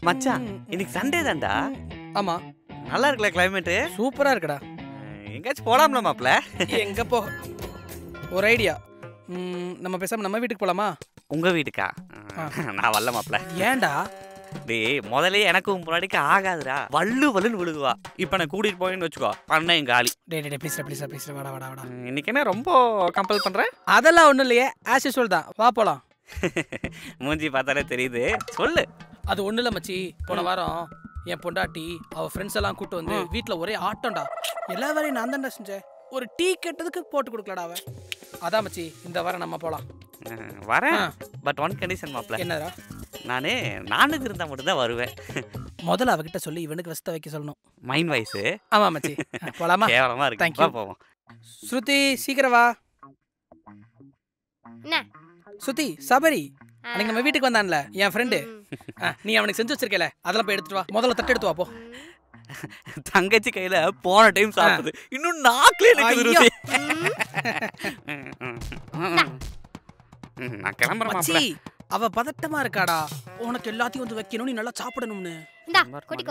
மச்சான் இன்னைக்கு சண்டே தான்டா ஆமா நல்லா இருக்குல்ல கிளைமேட்டு சூப்பரா இருக்குடா எங்கேயாச்சும் போலாம்ல மாப்ள எங்க போ ஒரு ஐடியா நம்ம பேசாம நம்ம வீட்டுக்கு போலாமா உங்க வீட்டுக்கா நான் வரல மாப்ள ஏன்டா டேய் முதல்ல எனக்கும் முன்னாடிக்கு ஆகாதுடா வள்ளு வள்ளுன்னு விழுகுவா இப்போ நான் கூட்டிட்டு போயின்னு வச்சுக்கோ பண்ண எங்க ஆளி டே டே ப்ளீஸ் ப்ளீஸ் ப்ளீஸ் வாடா வாடா வாடா ம், இன்னைக்கு என்ன ரொம்ப கம்பல் பண்ற அதெல்லாம் ஒண்ணும் இல்லையே ஆஸ் யூஸ்வல் தான் வா போலாம் மூஞ்சி பார்த்தாலே தெரியுது சொல்லு அது ஒண்ணும் இல்ல மச்சி போன வாரம் என் பொண்டாட்டி அவ ஃப்ரெண்ட்ஸ் எல்லாம் கூட்டு வந்து வீட்ல ஒரே ஆட்டம்டா எல்லா வேலையும் நான் தான்டா செஞ்சேன் ஒரு டீ கேட்டதுக்கு போட்டு கொடுக்கலடா அவ அதான் மச்சி இந்த வாரம் நம்ம போலாம் ம், வரேன் ஆ. பட் ஒன் கண்டிஷன் மாப்ள என்னடா நானு நானுக்கு இருந்தா மட்டும்தான் வருவேன் முதல்ல அவகிட்ட சொல்லி இவனுக்கு வசத்த வைக்க சொல்லணும் மைண்ட் வாய்ஸ் ஆமா மச்சி போலாமா கேவலமா Thank இருக்கு you. வா போவோம் ஸ்ருதி சீக்கிரம் வா என்ன ஸ்ருதி சபரி அன்னைக்கு நம்ம வீட்டுக்கு வந்தான்ல என் ஃப்ரெண்டு நீ அவனுக்கு செஞ்சு வச்சிருக்கல அதெல்லாம் போய் எடுத்துட்டு வா முதல்ல தட்டு எடுத்து வா போ தங்கச்சி கையில போன டைம் சாப்பிடுது இன்னும் நாக்குல எனக்கு ஐயோ. ருசி ம், ம், ம். ம், நான் கிளம்புறேன் மச்சி மாப்ள அவ பதட்டமா இருக்காடா உனக்கு எல்லாத்தையும் வந்து வைக்கணும் நீ நல்லா சாப்பிடணும்னு இந்தா கொட்டிக்கோ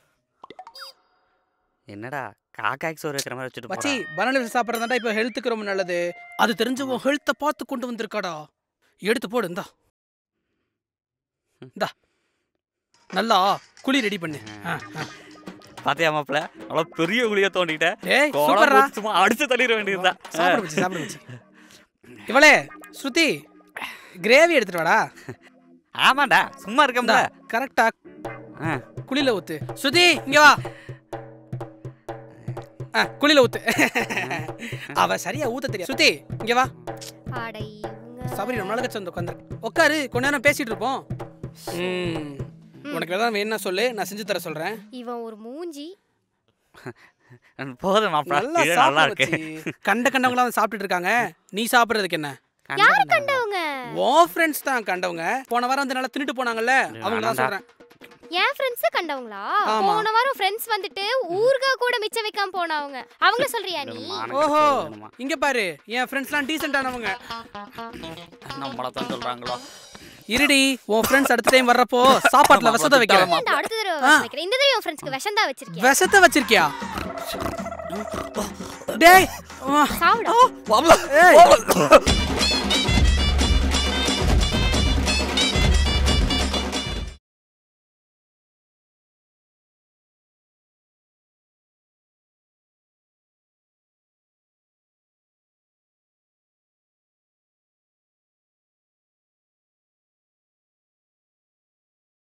என்னடா காக்காக்கு சோறு வைக்கிற மாதிரி வச்சுட்டு மச்சி போறா. பனானா சாப்பிட்றதாண்டா இப்போ ஹெல்த்துக்கு ரொம்ப நல்லது அது தெரிஞ்சு உன் ஹெல்த்தை பார்த்து கொண்டு வந்திருக்காடா எடுத்து போடு இந்தா இந்தா நல்லா குழி ரெடி பண்ணு ஆ, ஆ. பாத்தியா மாப்ள அவ்வளவு பெரிய குழிய தோண்டிட்டேன் டேய் கோலம் சூப்பர்ரா போட்டு சும்மா அடிச்சு தள்ளிட வேண்டியதுதான் சாப்பிடு மச்சி சாப்பிடு மச்சி இவளே ஸ்ருதி கிரேவி எடுத்துட்டு வாடா ஆமாடா சும்மா இருக்கம்ல கரெக்டா ஆ. குழியில ஊத்து ஸ்ருதி இங்க வா ஆ குழியில ஊத்து அவ சரியா ஊத்த தெரியாது ஸ்ருதி இங்க வா ஆடை இவங்க சபரி ரொம்ப நாளுக்கு வந்து உட்காந்து உட்காரு கொஞ்ச நேரம் பேசிட்டு இருப்போம் ம். உனக்கு எதாவது வேணும்னா சொல்லு நான் செஞ்சு தர சொல்றேன் இவன் ஒரு மூஞ்சி போதும் மாப்ள நல்லா இது நல்லா சாப்பிடு இருக்கு மச்சி. கண்ட கண்டவங்களாம் வந்து சாப்பிட்டுட்டு இருக்காங்க நீ சாப்பிடுறதுக்கு என்ன யாரு கண்டவங்க உன் ஃப்ரெண்ட்ஸ் தான் கண்டவங்க போன வாரம் வந்து நல்லா தின்னுட்டு போனாங்கல்ல அவங்க தான் வேணாம்டா. சொல்றேன் என் ஃப்ரெண்ட்ஸ் கண்டவங்களா ஆமா. போன வாரம் ஃப்ரெண்ட்ஸ் வந்துட்டு ஊர்கா கூட மிச்சம் வைக்காம போனவங்க அவங்க சொல்றியா நீ மானக்கெட்ட ஓஹோ வேணுமா? இங்க பாரு என் ஃப்ரெண்ட்ஸ்லாம் டீசென்டானவங்க நம்மள தான் சொல்றாங்களோ இருடி உன் ஃப்ரெண்ட்ஸ் அடுத்த டைம் வர்றப்போ சாப்பாட்டுல விஷத்தை வைக்கிறேன் இந்த அடுத்த தடவை விஷம் வைக்கிறேன் இந்த தடவை உன் ஃப்ரெண்ட்ஸ்க்கு விஷம் தான் வச்சிருக்கேன் விஷத்தை வச்சிருக்கியா டேய் ஆ, சாவுடா மாப்ள ஏய்